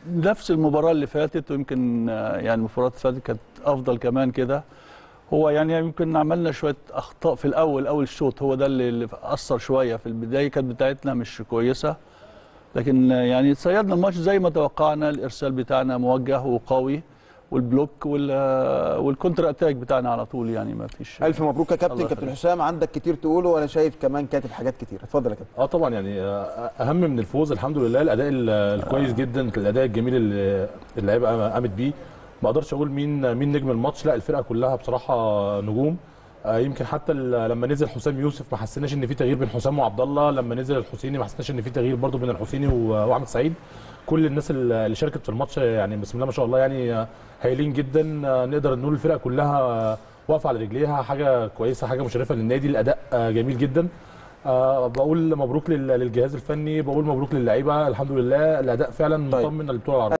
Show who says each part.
Speaker 1: نفس المباراه اللي فاتت ويمكن آه، يعني المباراه اللي فاتت كانت افضل كمان كده هو يعني يمكن عملنا شويه اخطاء في الاول اول الشوط هو ده اللي اللي اثر شويه في البدايه كانت بتاعتنا مش كويسه لكن آه، يعني صيدنا الماتش زي ما توقعنا الارسال بتاعنا موجه وقوي والبلوك وال آه، والكونتر اتاك بتاعنا على طول يعني ما فيش
Speaker 2: الف مبروك يا كابتن
Speaker 1: الله
Speaker 2: كابتن
Speaker 1: يخليك.
Speaker 2: حسام عندك كتير تقوله وانا شايف كمان كاتب حاجات كتير اتفضل يا كابتن
Speaker 3: اه طبعا يعني آه، اهم من الفوز الحمد لله الاداء ال- الكويس جدا الاداء الجميل اللي اللعيبه قامت بيه ما اقدرش اقول مين مين نجم الماتش لا الفرقه كلها بصراحه نجوم آه، يمكن حتى ال- لما نزل حسام يوسف ما حسيناش ان في تغيير بين حسام وعبد الله لما نزل الحسيني ما حسيناش ان في تغيير برضو بين الحسيني و- واحمد سعيد كل الناس اللي شاركت في الماتش يعني بسم الله ما شاء الله يعني آه، هايلين جدا آه، نقدر نقول الفرقه كلها آه، واقفه على رجليها حاجه كويسه حاجه مشرفه للنادي الاداء آه، جميل جدا آه بقول مبروك لل- للجهاز الفني بقول مبروك للعيبه الحمد لله الاداء فعلا
Speaker 2: طيب.
Speaker 3: مطمن للبطوله العربيه